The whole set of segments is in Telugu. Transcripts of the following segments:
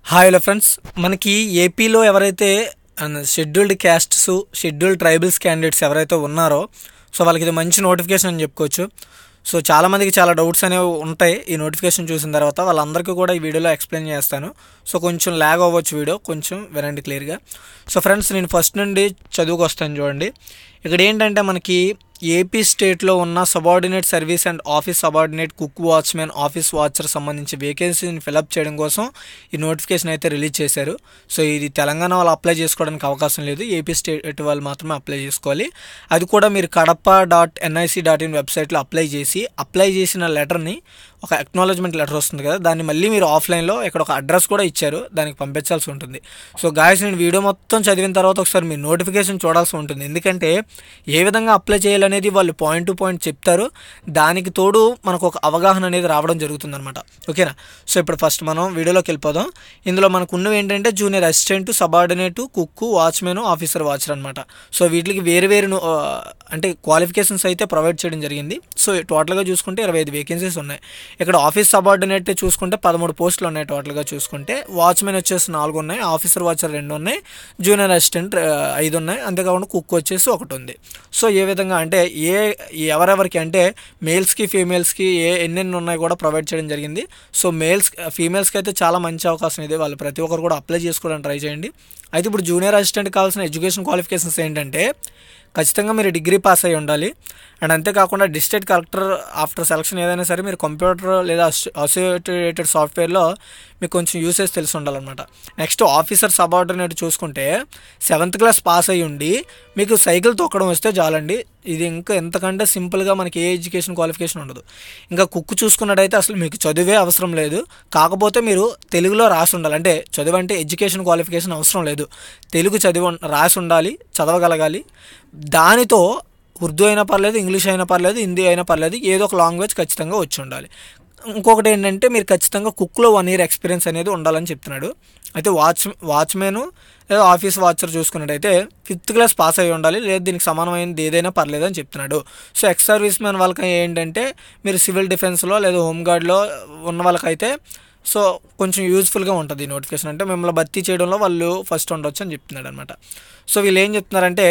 హాయ్ హలో ఫ్రెండ్స్ మనకి ఏపీలో ఎవరైతే scheduled castes scheduled tribals candidates ఎవరైతే ఉన్నారో సో వాళ్ళకి ఇది మంచి నోటిఫికేషన్ అని చెప్పుకోవచ్చు సో చాలామందికి చాలా డౌట్స్ అనేవి ఉంటాయి ఈ నోటిఫికేషన్ చూసిన తర్వాత వాళ్ళందరికీ కూడా ఈ వీడియోలో ఎక్స్ప్లెయిన్ చేస్తాను సో కొంచెం ల్యాగ్ అవ్వచ్చు వీడియో కొంచెం వినండి క్లియర్గా సో ఫ్రెండ్స్ నేను ఫస్ట్ నుండి చదువుకు వస్తాను చూడండి ఇక్కడ ఏంటంటే మనకి ఏపీ స్టేట్లో ఉన్న subordinate service and office subordinate cook watchman office watcher సంబంధించి వేకెన్సీని ఫిలప్ చేయడం కోసం ఈ నోటిఫికేషన్ అయితే రిలీజ్ చేశారు సో ఇది తెలంగాణ వాళ్ళు అప్లై చేసుకోవడానికి అవకాశం లేదు ఏపీ స్టేట్ వాళ్ళు మాత్రమే అప్లై చేసుకోవాలి అది కూడా మీరు Kadapa dot NIC dot in వెబ్సైట్లో అప్లై చేసి అప్లై చేసిన లెటర్ని ఒక అక్నాలజ్మెంట్ లెటర్ వస్తుంది కదా దాన్ని మళ్ళీ మీరు ఆఫ్లైన్లో ఇక్కడ ఒక అడ్రస్ కూడా ఇచ్చారు దానికి పంపించాల్సి ఉంటుంది సో గాయస్ నేను వీడియో మొత్తం చదివిన తర్వాత ఒకసారి మీరు నోటిఫికేషన్ చూడాల్సి ఉంటుంది ఎందుకంటే ఏ విధంగా అప్లై చేయాలనేది వాళ్ళు పాయింట్ టు పాయింట్ చెప్తారు దానికి తోడు మనకు ఒక అవగాహన అనేది రావడం జరుగుతుంది అనమాట ఓకేనా సో ఇప్పుడు ఫస్ట్ మనం వీడియోలోకి వెళ్ళిపోదాం ఇందులో మనకు ఉన్నవి ఏంటంటే junior assistant subordinate cook watchman officer watcher అనమాట సో వీటికి వేరు వేరు ను- ఆ, అంటే క్వాలిఫికేషన్స్ అయితే ప్రొవైడ్ చేయడం జరిగింది సో టోటల్గా చూసుకుంటే ఇరవై ఐదు వేకెన్సీస్ ఉన్నాయి ఇక్కడ ఆఫీస్ సబార్డినేట్ చూసుకుంటే పదమూడు పోస్టులు ఉన్నాయి టోటల్గా చూసుకుంటే వాచ్మెన్ వచ్చేసి నాలుగు ఉన్నాయి ఆఫీసర్ వాచర్ రెండు ఉన్నాయి జూనియర్ అసిస్టెంట్ ఆ, ఐదు ఉన్నాయి అంతేకాకుండా కుక్ వచ్చేసి ఒకటి ఉంది సో ఏ విధంగా అంటే ఏ ఎవరెవరికి అంటే మేల్స్కి ఫీమేల్స్కి ఏ ఎన్నెన్ని ఉన్నాయి కూడా ప్రొవైడ్ చేయడం జరిగింది సో మేల్స్ ఫీమేల్స్కి అయితే చాలా మంచి అవకాశం ఇది వాళ్ళు ప్రతి ఒక్కరు కూడా అప్లై చేసుకోవడానికి ట్రై చేయండి అయితే ఇప్పుడు జూనియర్ అసిస్టెంట్ కావాల్సిన ఎడ్యుకేషన్ క్వాలిఫికేషన్స్ ఏంటంటే ఖచ్చితంగా మీరు డిగ్రీ పాస్ అయి ఉండాలి అండ్ అంతేకాకుండా డిస్ట్రిక్ట్ కలెక్టర్ ఆఫ్టర్ సెలక్షన్ ఏదైనా సరే మీరు కంప్యూటర్ లేదా అసోసియేటెడ్ సాఫ్ట్వేర్లో మీకు కొంచెం యూసేజ్ తెలిసి ఉండాలన్నమాట నెక్స్ట్ ఆఫీసర్ సబార్డినేట్ చూసుకుంటే సెవెంత్ క్లాస్ పాస్ అయ్యి ఉండి మీకు సైకిల్ తొక్కడం వస్తే చాలండి ఇది ఇంకా ఎంతకంటే సింపుల్గా మనకి ఏ ఎడ్యుకేషన్ క్వాలిఫికేషన్ ఉండదు ఇంకా కుక్ చూసుకున్నట్టయితే అసలు మీకు చదివే అవసరం లేదు కాకపోతే మీరు తెలుగులో రాసి ఉండాలి అంటే చదువు అంటే ఎడ్యుకేషన్ క్వాలిఫికేషన్ అవసరం లేదు తెలుగు చదివి ఉం- రాసి ఉండాలి చదవగలగాలి దానితో ఉర్దూ అయినా పర్లేదు ఇంగ్లీష్ అయినా పర్లేదు హిందీ అయినా పర్లేదు ఏదో ఒక లాంగ్వేజ్ ఖచ్చితంగా వచ్చి ఉండాలి ఇంకొకటి ఏంటంటే మీరు ఖచ్చితంగా కుక్లో వన్ ఇయర్ ఎక్స్పీరియన్స్ అనేది ఉండాలని చెప్తున్నాడు అయితే వాచ్ వాచ్మెన్ లేదా ఆఫీస్ వాచర్ చూసుకున్నట్టయితే ఫిఫ్త్ క్లాస్ పాస్ అయి ఉండాలి లేదా దీనికి సమానమైనది ఏదైనా పర్లేదు అని చెప్తున్నాడు సో ఎక్స్ సర్వీస్ మ్యాన్ వాళ్ళకి ఏంటంటే మీరు సివిల్ డిఫెన్స్లో లేదా హోంగార్డ్లో ఉన్న వాళ్ళకైతే సో కొంచెం యూజ్ఫుల్గా ఉంటుంది ఈ నోటిఫికేషన్ అంటే మిమ్మల్ని భర్తీ చేయడంలో వాళ్ళు ఫస్ట్ ఉండొచ్చు అని చెప్తున్నాడు అనమాట సో వీళ్ళు ఏం చెప్తున్నారంటే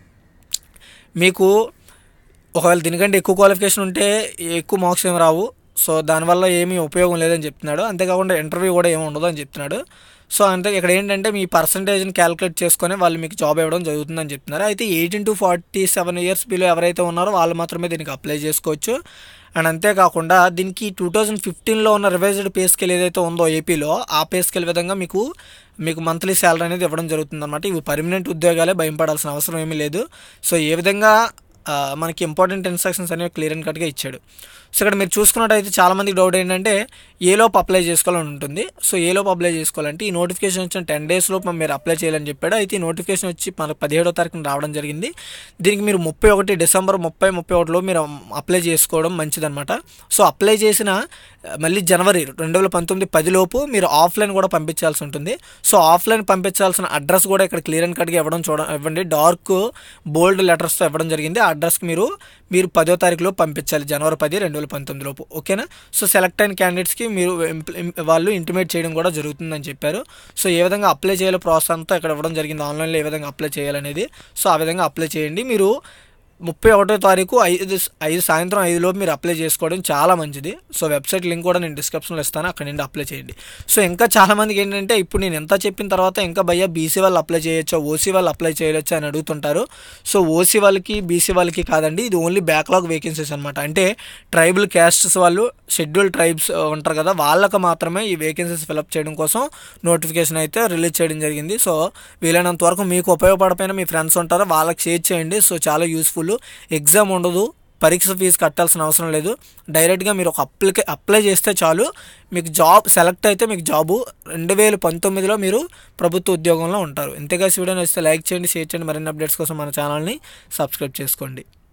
మీకు ఒకవేళ దీనికంటే ఎక్కువ క్వాలిఫికేషన్ ఉంటే ఎక్కువ మార్క్స్ ఏమి రావు సో దానివల్ల ఏమీ ఉపయోగం లేదని చెప్తున్నాడు అంతేకాకుండా ఇంటర్వ్యూ కూడా ఏమి ఉండదు అని చెప్తున్నాడు సో అంతే ఇక్కడ ఏంటంటే మీ పర్సంటేజ్ని క్యాలిక్యులేట్ చేసుకొని వాళ్ళు మీకు జాబ్ ఇవ్వడం జరుగుతుందని చెప్తున్నారు అయితే eighteen to forty seven years below ఎవరైతే ఉన్నారో వాళ్ళు మాత్రమే దీనికి అప్లై చేసుకోవచ్చు అండ్ అంతేకాకుండా దీనికి టూ థౌజండ్ ఫిఫ్టీన్లో ఉన్న రివైజ్డ్ పే స్కేల్ ఏదైతే ఉందో ఏపీలో ఆ పే స్కేల్ విధంగా మీకు మీకు మంత్లీ శాలరీ అనేది ఇవ్వడం జరుగుతుంది అనమాట ఇవి పర్మనెంట్ ఉద్యోగాలే భయపడాల్సిన అవసరం ఏమీ లేదు సో ఏ విధంగా ఆ, మనకి ఇంపార్టెంట్ ఇన్స్ట్రక్షన్స్ అనేవి క్లియర్ అండ్ కట్గా ఇచ్చాడు సో ఇక్కడ మీరు చూసుకున్నట్టయితే చాలామందికి డౌట్ ఏంటంటే ఏ లోపు అప్లై చేసుకోవాలని ఉంటుంది సో ఏ లోపు అప్లై చేసుకోవాలంటే ఈ నోటిఫికేషన్ వచ్చిన టెన్ డేస్ లోపు మీరు అప్లై చేయాలని చెప్పాడు అయితే ఈ నోటిఫికేషన్ వచ్చి మనకు పదిహేడో తారీఖున రావడం జరిగింది దీనికి మీరు ముప్పై ఒకటి డిసెంబర్ ముప్పై ముప్పై ఒకటిలో మీరు అప్లై చేసుకోవడం మంచిదన్నమాట సో అప్లై చేసిన ఆ, మళ్ళీ జనవరి రెండు వేల పంతొమ్మిది పదిలోపు మీరు ఆఫ్లైన్ కూడా పంపించాల్సి ఉంటుంది సో ఆఫ్లైన్ పంపించాల్సిన అడ్రస్ కూడా ఇక్కడ క్లియర్ అండ్ కట్గా ఇవ్వడం చూడ ఇవ్వండి డార్క్ బోల్డ్ లెటర్స్తో ఇవ్వడం జరిగింది ఆ అడ్రస్కి మీరు మీరు పదో తారీఖులో పంపించాలి జనవరి పది రెండు వేల పంతొమ్మిది లోపు ఓకేనా సో సెలెక్ట్ అయిన క్యాండిడేట్స్కి మీరు ఇంప్ల- ఇం- వాళ్ళు ఇంటిమేట్ చేయడం కూడా జరుగుతుందని చెప్పారు సో ఏ విధంగా అప్లై చేయాలో ప్రాసెస్ అంతా ఇక్కడ ఇవ్వడం జరిగింది ఆన్లైన్లో ఏ విధంగా అప్లై చేయాలనేది సో ఆ విధంగా అప్లై చేయండి మీరు ముప్పై ఒకటో తారీఖు ఐదు ఐదు సాయంత్రం ఐదులోపు మీరు అప్లై చేసుకోవడం చాలా మంచిది సో వెబ్సైట్ లింక్ కూడా నేను డిస్క్రిప్షన్లో ఇస్తాను అక్కడ నుండి అప్లై చేయండి సో ఇంకా చాలా మందికి ఏంటంటే ఇప్పుడు నేను ఎంత చెప్పిన తర్వాత ఇంకా భయ్య బీసీ వాళ్ళు అప్లై చేయొచ్చా ఓసీ వాళ్ళు అప్లై చేయొచ్చా అని అడుగుతుంటారు సో ఓసీ వాళ్ళకి బీసీ వాళ్ళకి కాదండి ఇది ఓన్లీ బ్యాక్లాగ్ వేకెన్సీస్ అనమాట అంటే ట్రైబల్ క్యాస్ట్స్ వాళ్ళు షెడ్యూల్ ట్రైబ్స్ ఉంటారు కదా వాళ్ళకి మాత్రమే ఈ వేకెన్సీస్ ఫిలప్ చేయడం కోసం నోటిఫికేషన్ అయితే రిలీజ్ చేయడం జరిగింది సో వీలైనంత వరకు మీకు ఉపయోగపడపోయిన మీ ఫ్రెండ్స్ ఉంటారో వాళ్ళకి షేర్ చేయండి సో చాలా యూస్ఫుల్ ఎగ్జామ్ ఉండదు పరీక్ష ఫీజు కట్టాల్సిన అవసరం లేదు డైరెక్ట్గా మీరు ఒక అప్లికే అప్లై చేస్తే చాలు మీకు జాబ్ సెలెక్ట్ అయితే మీకు జాబు రెండు వేల పంతొమ్మిదిలో మీరు ప్రభుత్వ ఉద్యోగంలో ఉంటారు ఇంతగా వీడియో నచ్చితే లైక్ చేయండి షేర్ చేయండి మరిన్ని అప్డేట్స్ కోసం మన ఛానల్ని సబ్స్క్రైబ్ చేసుకోండి